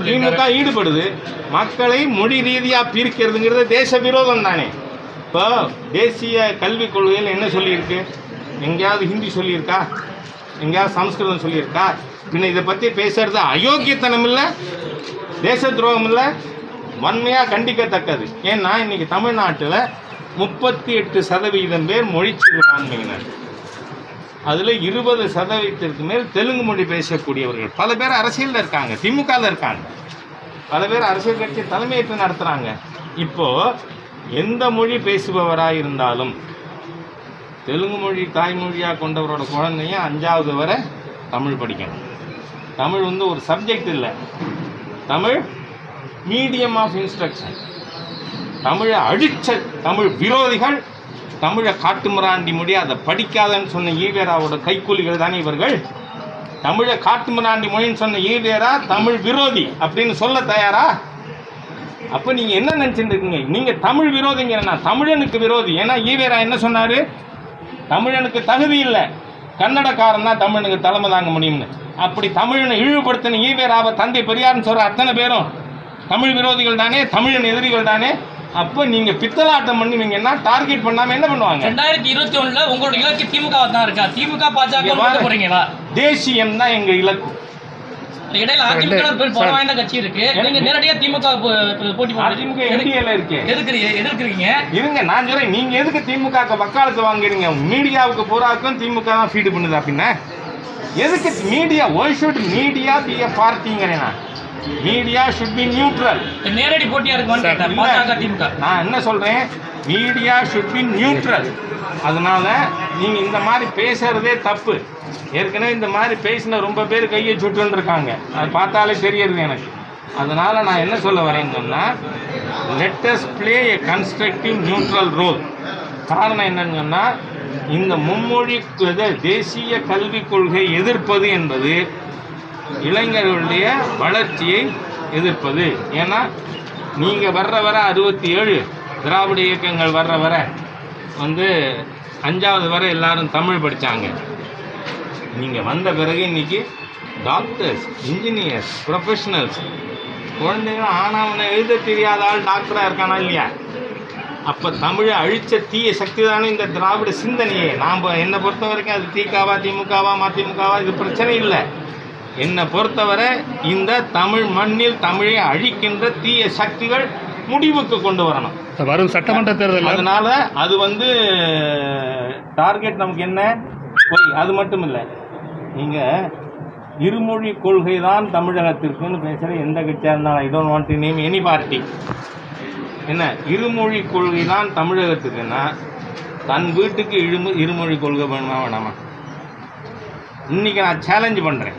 திமுக ஈடுபடுது மக்களை மொழி ரீதியா பிரிக்கிறதுங்கிறது தேச விரோதம் தானே இப்போ தேசிய கல்விக் கொள்கையில் என்ன சொல்லியிருக்கு எங்கேயாவது ஹிந்தி சொல்லியிருக்கா எங்கேயாவது சம்ஸ்கிருதம் சொல்லியிருக்கா பின்ன இதை பற்றி பேசுறது அயோக்கியத்தனம் இல்லை தேச துரோகம் இல்லை வன்மையாக கண்டிக்கத்தக்கது ஏன்னா இன்னைக்கு தமிழ்நாட்டில் முப்பத்தி எட்டு சதவீதம் பேர் மொழி சிறுபான்மையினர் அதில் இருபது சதவீதத்திற்கு மேல் தெலுங்கு மொழி பேசக்கூடியவர்கள் பல பேர் அரசியலில் இருக்காங்க திமுகவில் இருக்காங்க பல பேர் அரசியல் கட்சி தலைமையேற்று நடத்துகிறாங்க இப்போ எந்த மொழி பேசுபவராக இருந்தாலும் தெலுங்கு மொழி தாய்மொழியாக கொண்டவரோட குழந்தையும் அஞ்சாவது வரை தமிழ் படிக்கணும் தமிழ் வந்து ஒரு சப்ஜெக்ட் இல்லை தமிழ் மீடியம் ஆஃப் இன்ஸ்ட்ரக்ஷன் தமிழை அழிச்ச தமிழ் விரோதிகள் தமிழை காட்டுமிராண்டி மொழி அதை படிக்காதன்னு சொன்ன ஈவேராவோட கைக்கூலிகள் தானே இவர்கள் தமிழை காட்டுமிராண்டி மொழின்னு சொன்ன ஈவேரா தமிழ் விரோதி அப்படின்னு சொல்ல தயாரா அப்போ நீங்க என்ன நினைச்சிட்டு இருக்கீங்க நீங்க தமிழ் விரோதிங்க நான் தமிழனுக்கு விரோதி ஏன்னா ஈவேரா என்ன சொன்னாரு தமிழனுக்கு தகுதி இல்லை கன்னடக்காரன் தான் தமிழனுக்கு தலைமை தாங்க முடியும்னு அப்படி தமிழனை இழிவுபடுத்தின ஈவேராவை தந்தை பெரியார்னு சொல்ற அத்தனை பேரும் தமிழ் விரோதிகள் தானே தமிழன் எதிரிகள் தானே அப்போ நீங்க பித்தலாட்டம் பண்ணுவீங்கன்னா டார்கெட் பண்ணாம என்ன பண்ணுவாங்க ரெண்டாயிரத்தி இருபத்தி ஒண்ணுல உங்களோட இலக்கு திமுக தான் இருக்கா திமுக பாஜக இங்க வாங்க. போறீங்களா தேசியம் தான் எங்க இலக்கு இடையில அதிமுக ஒரு பெரும் பலம் வாய்ந்த கட்சி இருக்கு நீங்க நேரடியா திமுக போ- போ- போட்டி அதிமுக போடுறீங்க என்டிஏல இருக்கு எதுக்குறீங்க எதிர்க்கிறீங்க இருங்க நான் சொல்றேன் நீங்க எதுக்கு திமுக வக்காலத்து வாங்குறீங்க மீடியாவுக்கு பூராக்கும் திமுக தான் ஃபீடு பண்ணுது அப்படின்னா எதுக்கு media why should media be a பார்ட்டிங்கிறேன் நான் மீடியா ஷுட் பி நியூட்ரல் நேரடி போட்டியா இருக்குமான்னு கேட்டேன் பாஜக திமுக நான் என்ன சொல்றேன் மீடியா ஷுட் பி நியூட்ரல் அதனால நீங்க இந்த மாதிரி பேசுறதே தப்பு ஏற்கனவே இந்த மாதிரி பேசின ரொம்ப பேர் கையை சுட்டுன்னு இருக்காங்க அது பார்த்தாலே தெரியறது எனக்கு அதனால நான் என்ன சொல்ல வரேன்னு சொன்னா let's play a constructive neutral role காரணம் என்னன்னு சொன்னா இந்த மும்மொழி இது தேசிய கல்விக் கொள்கை எதிர்ப்பது என்பது இளைஞர்களுடைய வளர்ச்சியை எதிர்ப்பது ஏன்னா நீங்கள் வர்ற வர அறுபத்தி ஏழு திராவிட இயக்கங்கள் வர்ற வர வந்து அஞ்சாவது வரை எல்லாரும் தமிழ் படித்தாங்க நீங்கள் வந்த பிறகு இன்னைக்கு டாக்டர்ஸ் இன்ஜினியர்ஸ் ப்ரொஃபஷனல்ஸ் குழந்தைங்க ஆனாவனை எழுத தெரியாத ஆள் டாக்டராக இருக்கானா இல்லையா அப்போ தமிழை அழிச்ச தீய சக்தி தானே இந்த திராவிட சிந்தனையே நாம் என்னை பொறுத்த வரைக்கும் அது திகாவா திமுகவா மதிமுகவா இது பிரச்சனை இல்லை என்னை பொறுத்தவரை இந்த தமிழ் மண்ணில் தமிழை அழிக்கின்ற தீய சக்திகள் முடிவுக்கு கொண்டு வரணும் வரும் சட்டமன்ற தேர்தலில் அதனால அது வந்து டார்கெட் நமக்கு என்ன பொய் அது மட்டும் இல்லை நீங்க இருமொழி கொள்கை தான் தமிழகத்திற்குன்னு பேசுகிற எந்த கட்சியாக இருந்தாலும் I don't want to name any party என்ன இருமொழி கொள்கை தான் தமிழகத்துக்குன்னா தன் வீட்டுக்கு இழுமு இருமொழி கொள்கை வேணுமா வேணாமா இன்னைக்கு நான் சேலஞ்ச் பண்ணுறேன்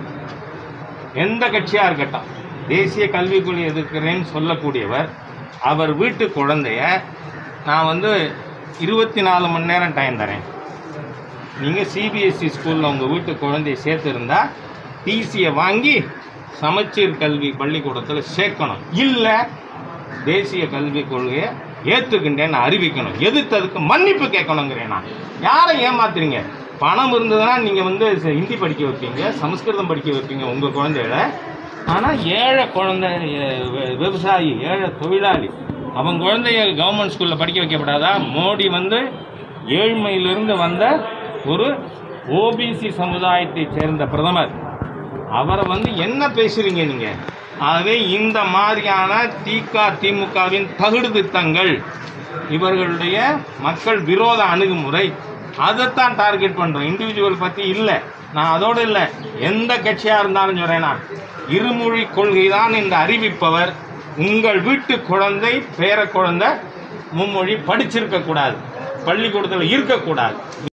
எந்த கட்சியாக இருக்கட்டும் தேசிய கல்விக் கொள்கை எதிர்க்கிறேன்னு சொல்லக்கூடியவர் அவர் வீட்டு குழந்தைய நான் வந்து இருபத்தி நாலு மணி நேரம் டைம் தரேன் நீங்கள் சிபிஎஸ்சி ஸ்கூலில் உங்கள் வீட்டு குழந்தைய சேர்த்துருந்தா டிசியை வாங்கி சமச்சீர் கல்வி பள்ளிக்கூடத்தில் சேர்க்கணும் இல்லை தேசிய கல்விக் கொள்கையை ஏற்றுக்கின்றேன்னு அறிவிக்கணும் எதிர்த்ததுக்கு மன்னிப்பு கேட்கணுங்கிறேன் நான் யாரை ஏமாத்துறீங்க பணம் இருந்ததுன்னா நீங்கள் வந்து ச- ஹிந்தி படிக்க வைப்பீங்க சமஸ்கிருதம் படிக்க வைப்பீங்க உங்கள் குழந்தைகளை ஆனால் ஏழை குழந்தை எ- வி- விவசாயி ஏழை தொழிலாளி அவன் குழந்தைய கவர்மெண்ட் ஸ்கூலில் படிக்க வைக்கப்படாதா மோடி வந்து ஏழ்மையிலிருந்து வந்த ஒரு ஓபிசி சமுதாயத்தைச் சேர்ந்த பிரதமர் அவரை வந்து என்ன பேசுறீங்க நீங்க ஆகவே இந்த மாதிரியான திக திமுகவின் தகுடு திட்டங்கள் இவர்களுடைய மக்கள் விரோத அணுகுமுறை அதைத்தான் டார்கெட் பண்றோம் இண்டிவிஜுவல் பத்தி இல்லை நான் அதோடு இல்லை எந்த கட்சியா இருந்தாலும் சொல்றேன் நான் இருமொழி கொள்கை தான் என்று அறிவிப்பவர் உங்கள் வீட்டு குழந்தை பேர குழந்தை மும்மொழி படிச்சிருக்க கூடாது பள்ளிக்கூடத்தில் இருக்கக்கூடாது